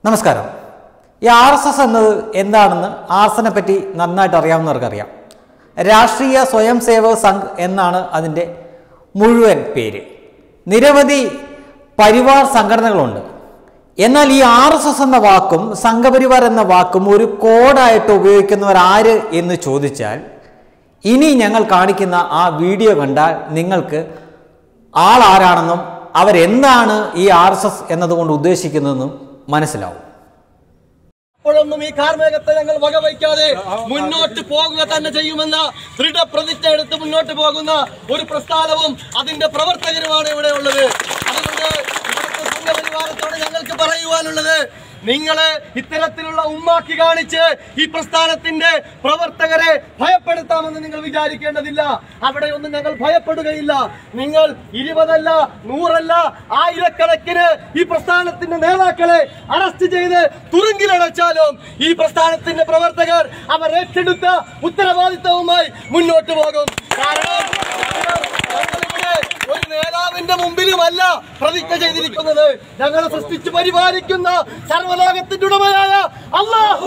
നമസ്കാരം ഈ R S S എന്നത് എന്താണെന്ന് ആർ എസ് എസിനെ പറ്റി നന്നായിട്ട് അറിയാവുന്നവർക്കറിയാം രാഷ്ട്രീയ സ്വയം സേവക് സംഘ് എന്നാണ് അതിൻ്റെ മുഴുവൻ പേര് നിരവധി പരിവാർ സംഘടനകളുണ്ട് എന്നാൽ ഈ ആർ എസ് എസ് എന്ന വാക്കും സംഘപരിവാർ എന്ന വാക്കും ഒരു കോഡായിട്ട് ഉപയോഗിക്കുന്നവർ ആര് എന്ന് ചോദിച്ചാൽ ഇനി ഞങ്ങൾ കാണിക്കുന്ന ആ വീഡിയോ കണ്ടാൽ നിങ്ങൾക്ക് ആൾ ആരാണെന്നും അവരെന്താണ് ഈ ആർ എസ് എസ് എന്നതുകൊണ്ട് ഉദ്ദേശിക്കുന്നതെന്നും മനസ്സിലാവും അപ്പോഴൊന്നും ഈ കാർമേഘത്തെ ഞങ്ങൾ വകവയ്ക്കാതെ മുന്നോട്ട് പോകുക തന്നെ ചെയ്യുമെന്ന ദൃഢപ്രതിജ്ഞ എടുത്ത് മുന്നോട്ട് പോകുന്ന ഒരു പ്രസ്ഥാനവും അതിന്റെ പ്രവർത്തകരുമാണ് ഇവിടെ ഉള്ളത് അതുകൊണ്ട് ഇവിടുത്തെ സംഘപരിവാരത്തോട് ഞങ്ങൾക്ക് പറയുവാനുള്ളത് നിങ്ങളെ ഇത്തരത്തിലുള്ള ഉമ്മാക്കി കാണിച്ച് ഈ പ്രസ്ഥാനത്തിന്റെ പ്രവർത്തകരെ ഭയപ്പെടുത്താമെന്ന് നിങ്ങൾ വിചാരിക്കേണ്ടതില്ല അവിടെ ഒന്നും ഞങ്ങൾ ഭയപ്പെടുകയില്ല നിങ്ങൾ ഇരുപതല്ല നൂറല്ല ആയിരക്കണക്കിന് ഈ പ്രസ്ഥാനത്തിന്റെ നേതാക്കളെ അറസ്റ്റ് ചെയ്ത് തുറുങ്കിലടച്ചാലും ഈ പ്രസ്ഥാനത്തിന്റെ പ്രവർത്തകർ അവർ ഏറ്റെടുത്ത ഉത്തരവാദിത്തവുമായി മുന്നോട്ട് പോകും കാരണം ഞങ്ങളിവിടെ ഒരു നേതാവിന്റെ മുമ്പിലുമല്ല പ്രതിജ്ഞ ചെയ്തിരിക്കുന്നത് ഞങ്ങളെ സൃഷ്ടിച്ച് പരിപാലിക്കുന്ന സർവലോകത്തിന്റെ ഉടമയായ അള്ളാഹു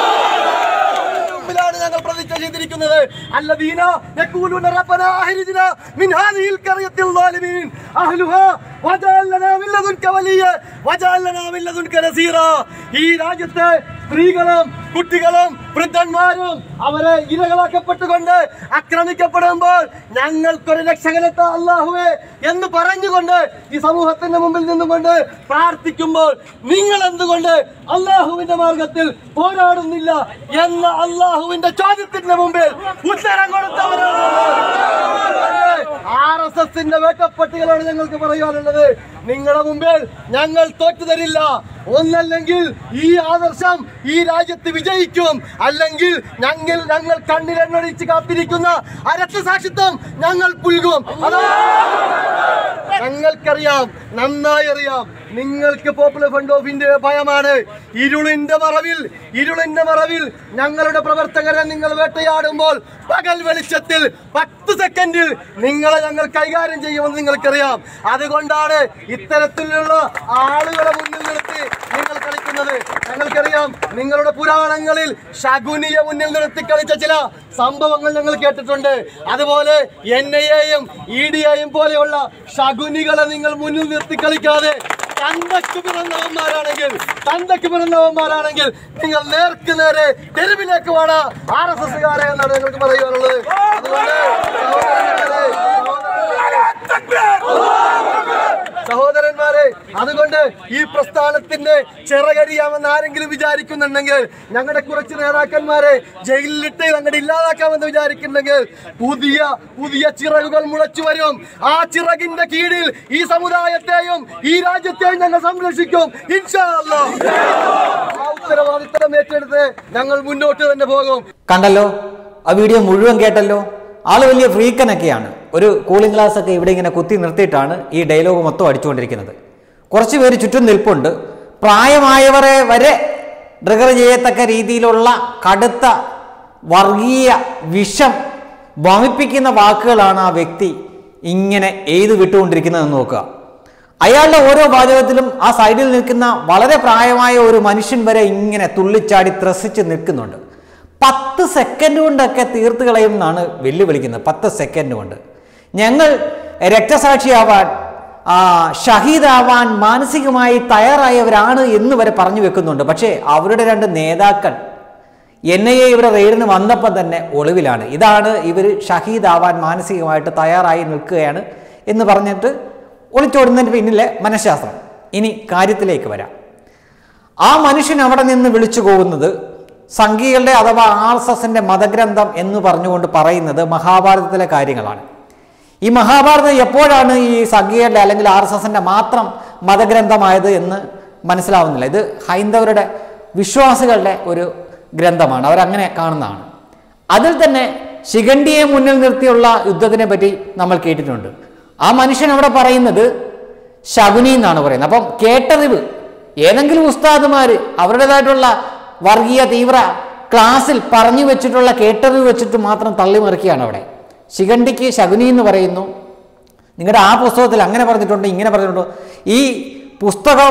മുമ്പിലാണ് ഞങ്ങൾ പ്രതിജ്ഞ ചെയ്തിരിക്കുന്നത് അല്ലദീന യഖൂലൂന റബ്ബനാ അഹ്രിജ്നാ മിൻ ഹാദിഹിൽ ഖറിയത്തിൽ ളാലിമീൻ അഹ്ലുഹാ വജഅൽ ലനാ മിൻ ലദുൻക വലിയ വജഅൽ ലനാ മിൻ ലദുൻക നസീറ ഈ രാജ്യത്തെ സ്ത്രീകളും കുട്ടികളും വൃദ്ധന്മാരും അവരെ ഇരകളാക്കപ്പെട്ടുകൊണ്ട് ആക്രമിക്കപ്പെടുമ്പോൾ ഞങ്ങൾക്കൊരു രക്ഷകനെത്ത അള്ളാഹുവേ എന്ന് പറഞ്ഞുകൊണ്ട് ഈ സമൂഹത്തിന്റെ മുമ്പിൽ നിന്നുകൊണ്ട് പ്രാർത്ഥിക്കുമ്പോൾ നിങ്ങൾ എന്തുകൊണ്ട് അള്ളാഹുവിന്റെ മാർഗത്തിൽ പോരാടുന്നില്ല എന്ന അള്ളാഹുവിന്റെ ചോദ്യത്തിന്റെ മുമ്പിൽ ഉത്തരം കൊടുത്തവരാണ് ആർ എസ് എസിന്റെ വേട്ടപ്പട്ടികളാണ് ഞങ്ങൾക്ക് പറയാനുള്ളത് നിങ്ങളുടെ മുമ്പിൽ ഞങ്ങൾ തോറ്റു തരില്ല ഒന്നല്ലെങ്കിൽ ഈ ആദർശം ഈ രാജ്യത്ത് വിജയിക്കും അല്ലെങ്കിൽ ഞങ്ങൾ ഞങ്ങൾ കണ്ണിലെണ്ണൊഴിച്ച് കാത്തിരിക്കുന്ന ആ രക്തസാക്ഷിത്വം ഞങ്ങൾ പുൽകും അതാ ഞങ്ങൾക്കറിയാം നന്നായി അറിയാം നിങ്ങൾക്ക് പോപ്പുലർ ഫണ്ട് ഓഫിന്റെ ഭയമാണ് ഇരുളിന്റെ മറവിൽ ഇരുളിന്റെ മറവിൽ ഞങ്ങളുടെ പ്രവർത്തകരെ നിങ്ങൾ വേട്ടയാടുമ്പോൾ പകൽ വെളിച്ചത്തിൽ പത്ത് സെക്കൻഡിൽ നിങ്ങളെ ഞങ്ങൾ കൈകാര്യം ചെയ്യുമെന്ന് നിങ്ങൾക്കറിയാം അതുകൊണ്ടാണ് ഇത്തരത്തിലുള്ള ആളുകളെ മുന്നിൽ നിർത്തി നിങ്ങൾ കളിക്കുന്നത് ഞങ്ങൾക്കറിയാം നിങ്ങളുടെ പുരാണങ്ങളിൽ ശകുനിയെ മുന്നിൽ നിർത്തി കളിച്ച ചില സംഭവങ്ങൾ ഞങ്ങൾ കേട്ടിട്ടുണ്ട് അതുപോലെ എൻ ഐ എയും ഇ ഡി എയും പോലെയുള്ള ശകുനികളെ നിങ്ങൾ മുന്നിൽ നിർത്തി കളിക്കാതെ തന്തക്ക് പിറന്നവന്മാരാണെങ്കിൽ തന്തക്ക് പിറന്നവന്മാരാണെങ്കിൽ നിങ്ങൾ നേർക്ക് നേരെ തെരുവിലേക്ക് വേണ ആർ എസ് എസ്കാരെ എന്നാണ് ഞങ്ങൾക്ക് പറയാനുള്ളത് അതുകൊണ്ട് സഹോദരന്മാരെ, സഹോദരന്മാരെ അതുകൊണ്ട് ഈ പ്രസ്ഥാനത്തിന്റെ ചിറകരിയാമെന്ന് ആരെങ്കിലും വിചാരിക്കുന്നുണ്ടെങ്കിൽ ഞങ്ങളുടെ കുറച്ച് നേതാക്കന്മാരെ ജയിലിലിട്ട് അങ്ങോട്ട് ഇല്ലാതാക്കാമെന്ന് വിചാരിക്കുന്നുണ്ടെങ്കിൽ പുതിയ പുതിയ ചിറകുകൾ മുളച്ചു വരും ആ ചിറകിന്റെ കീഴിൽ ഈ സമുദായത്തെയും ഈ രാജ്യത്തെയും ഞങ്ങൾ സംരക്ഷിക്കും ഇൻഷാ അല്ലാഹ്. ആ ഉത്തരവാദിത്തം ഏറ്റെടുത്ത് ഞങ്ങൾ മുന്നോട്ട് തന്നെ പോകും കണ്ടല്ലോ ആ വീഡിയോ മുഴുവൻ കേട്ടല്ലോ ആള് വലിയ ഫ്രീക്കനൊക്കെയാണ് ഒരു കൂളിംഗ് ഗ്ലാസ് ഒക്കെ ഇവിടെ ഇങ്ങനെ കുത്തി നിർത്തിയിട്ടാണ് ഈ ഡയലോഗ് മൊത്തം അടിച്ചുകൊണ്ടിരിക്കുന്നത് കുറച്ച് പേര് ചുറ്റും നിൽപ്പുണ്ട് പ്രായമായവരെ വരെ ട്രിഗർ ചെയ്യത്തക്ക രീതിയിലുള്ള കടുത്ത വർഗീയ വിഷം വമിപ്പിക്കുന്ന വാക്കുകളാണ് ആ വ്യക്തി ഇങ്ങനെ എഴുതി വിട്ടുകൊണ്ടിരിക്കുന്നതെന്ന് നോക്കുക അയാളുടെ ഓരോ വാചകത്തിലും ആ സൈഡിൽ നിൽക്കുന്ന വളരെ പ്രായമായ ഒരു മനുഷ്യൻ വരെ ഇങ്ങനെ തുള്ളിച്ചാടി ത്രസിച്ച് നിൽക്കുന്നുണ്ട് പത്ത് സെക്കൻഡ് കൊണ്ടൊക്കെ തീർത്ത് കളയും എന്നാണ് വെല്ലുവിളിക്കുന്നത് പത്ത് സെക്കൻഡ് കൊണ്ട് ഞങ്ങൾ രക്തസാക്ഷിയാവാൻ ആ, ഷഹീദാവാൻ മാനസികമായി തയ്യാറായവരാണ് എന്ന് വരെ പറഞ്ഞു വെക്കുന്നുണ്ട് പക്ഷേ അവരുടെ രണ്ട് നേതാക്കൾ എൻ ഐ എ ഇവിടെ റെയ്ഡിന് വന്നപ്പോൾ തന്നെ ഒളിവിലാണ് ഇതാണ് ഇവർ ഷഹീദാവാൻ മാനസികമായിട്ട് തയ്യാറായി നിൽക്കുകയാണ് എന്ന് പറഞ്ഞിട്ട് ഒളിച്ചോടുന്നതിന് പിന്നിലെ മനഃശാസ്ത്രം ഇനി കാര്യത്തിലേക്ക് വരാം ആ മനുഷ്യൻ അവിടെ നിന്ന് വിളിച്ചു പോകുന്നത് സംഘികളുടെ അഥവാ ആർ എസ് എസിന്റെ മതഗ്രന്ഥം എന്ന് പറഞ്ഞുകൊണ്ട് പറയുന്നത് മഹാഭാരതത്തിലെ കാര്യങ്ങളാണ് ഈ മഹാഭാരതം എപ്പോഴാണ് ഈ സംഘികളുടെ അല്ലെങ്കിൽ ആർ എസ് എസിന്റെ മാത്രം മതഗ്രന്ഥമായത് എന്ന് മനസ്സിലാവുന്നില്ല ഇത് ഹൈന്ദവരുടെ വിശ്വാസികളുടെ ഒരു ഗ്രന്ഥമാണ് അവരങ്ങനെ കാണുന്നതാണ് അതിൽ തന്നെ ശിഖണ്ഡിയെ മുന്നിൽ നിർത്തിയുള്ള യുദ്ധത്തിനെ പറ്റി നമ്മൾ കേട്ടിട്ടുണ്ട് ആ മനുഷ്യൻ അവിടെ പറയുന്നത് ശകുനി എന്നാണ് പറയുന്നത് അപ്പം കേട്ടറിവ് ഏതെങ്കിലും ഉസ്താദുമാർ അവരുടേതായിട്ടുള്ള വർഗീയ തീവ്ര ക്ലാസ്സിൽ പറഞ്ഞു വെച്ചിട്ടുള്ള കേട്ടറിവ് വെച്ചിട്ട് മാത്രം തള്ളിമറിക്കുകയാണ് അവിടെ ശിഖണ്ഡിക്ക് ശകുനി എന്ന് പറയുന്നു നിങ്ങളുടെ ആ പുസ്തകത്തിൽ അങ്ങനെ പറഞ്ഞിട്ടുണ്ട് ഇങ്ങനെ പറഞ്ഞിട്ടുണ്ട് ഈ പുസ്തകം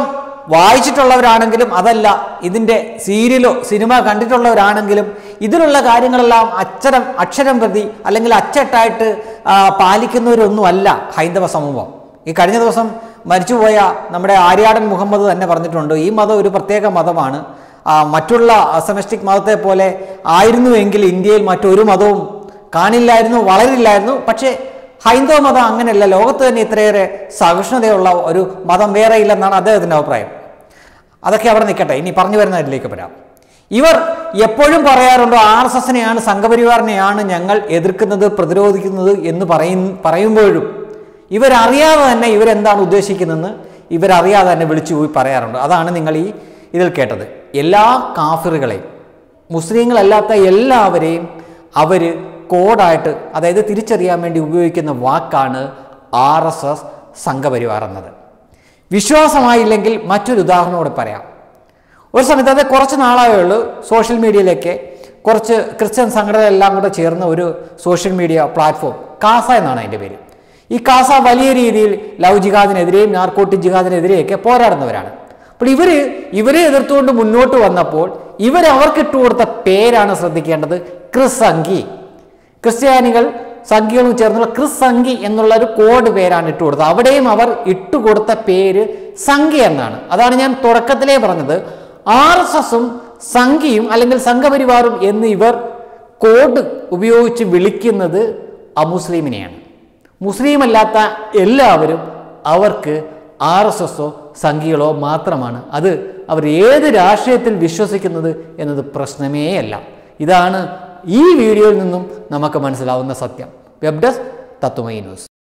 വായിച്ചിട്ടുള്ളവരാണെങ്കിലും അതല്ല ഇതിൻ്റെ സീരിയലോ സിനിമ കണ്ടിട്ടുള്ളവരാണെങ്കിലും ഇതിലുള്ള കാര്യങ്ങളെല്ലാം അക്ഷരം അക്ഷരം പ്രതി അല്ലെങ്കിൽ അച്ചട്ടായിട്ട് ആ, പാലിക്കുന്നവരൊന്നുമല്ല ഹൈന്ദവ സമൂഹം ഈ കഴിഞ്ഞ ദിവസം മരിച്ചുപോയ നമ്മുടെ ആര്യാടൻ മുഹമ്മദ് തന്നെ പറഞ്ഞിട്ടുണ്ട് ഈ മതം ഒരു പ്രത്യേക മതമാണ് ആ, മറ്റുള്ള സെമസ്റ്റിക് മതത്തെ പോലെ ആയിരുന്നുവെങ്കിൽ ഇന്ത്യയിൽ മറ്റൊരു മതവും കാണില്ലായിരുന്നു വളരില്ലായിരുന്നു പക്ഷേ ഹൈന്ദവ മതം അങ്ങനെയല്ല ലോകത്ത് തന്നെ ഇത്രയേറെ സഹിഷ്ണുതയുള്ള ഒരു മതം വേറെ ഇല്ലെന്നാണ് അദ്ദേഹത്തിൻ്റെ അഭിപ്രായം അതൊക്കെ അവിടെ നിൽക്കട്ടെ ഇനി പറഞ്ഞു വരുന്നതിലേക്ക് വരാം ഇവർ എപ്പോഴും പറയാറുണ്ട് ആർ എസ് എസിനെയാണ് സംഘപരിവാറിനെയാണ് ഞങ്ങൾ എതിർക്കുന്നത് പ്രതിരോധിക്കുന്നത് എന്ന് പറയും പറയുമ്പോഴും ഇവരറിയാതെ തന്നെ ഇവരെന്താണ് ഉദ്ദേശിക്കുന്നതെന്ന് ഇവരറിയാതെ തന്നെ വിളിച്ചു പോയി പറയാറുണ്ട് അതാണ് നിങ്ങൾ ഈ ഇതിൽ കേട്ടത് എല്ലാ കാഫിറുകളെയും മുസ്ലിങ്ങളല്ലാത്ത എല്ലാവരെയും അവർ കോഡായിട്ട് അതായത് തിരിച്ചറിയാൻ വേണ്ടി ഉപയോഗിക്കുന്ന വാക്കാണ് ആർ എസ് എസ് സംഘപരിവാർ എന്നത് വിശ്വാസമായില്ലെങ്കിൽ മറ്റൊരു ഉദാഹരണം കൂടെ പറയാം ഒരു സമയത്ത് അത് കുറച്ച് നാളായേ ഉള്ളൂ സോഷ്യൽ മീഡിയയിലേക്ക് കുറച്ച് ക്രിസ്ത്യൻ സംഘടനകളെല്ലാം കൂടെ ചേർന്ന ഒരു സോഷ്യൽ മീഡിയ പ്ലാറ്റ്ഫോം കാസ എന്നാണ് അതിൻ്റെ പേര് ഈ കാസ വലിയ രീതിയിൽ ലവ് ജിഹാദിനെതിരെയും നാർക്കോട്ടിക് ജിഹാദിനെതിരെയൊക്കെ പോരാടുന്നവരാണ് അപ്പോൾ ഇവർ ഇവരെ എതിർത്തുകൊണ്ട് മുന്നോട്ട് വന്നപ്പോൾ ഇവർ അവർക്ക് ഇട്ടുകൊടുത്ത പേരാണ് ശ്രദ്ധിക്കേണ്ടത് ക്രിസ് സംഘി ക്രിസ്ത്യാനികൾ സംഘികളും ചേർന്നുള്ള ക്രിസ് സംഘി എന്നുള്ള ഒരു കോഡ് പേരാണ് ഇട്ടുകൊടുത്തത് അവിടെയും അവർ ഇട്ടുകൊടുത്ത പേര് സംഘി എന്നാണ് അതാണ് ഞാൻ തുടക്കത്തിലേ പറഞ്ഞത് ആർ എസ് എസും സംഘിയും അല്ലെങ്കിൽ സംഘപരിവാറും എന്ന് ഇവർ കോഡ് ഉപയോഗിച്ച് വിളിക്കുന്നത് അമുസ്ലിമിനെയാണ് മുസ്ലിം അല്ലാത്ത എല്ലാവരും അവർക്ക് ആർ എസ് എസോ സംഘികളോ മാത്രമാണ് അത് അവർ ഏത് രാഷ്ട്രീയത്തിൽ വിശ്വസിക്കുന്നത് എന്നത് പ്രശ്നമേ അല്ല ഇതാണ് ഈ വീഡിയോയിൽ നിന്നും നമുക്ക് മനസ്സിലാവുന്ന സത്യം വെബ് ഡെസ്ക് തത്വമൈ ന്യൂസ്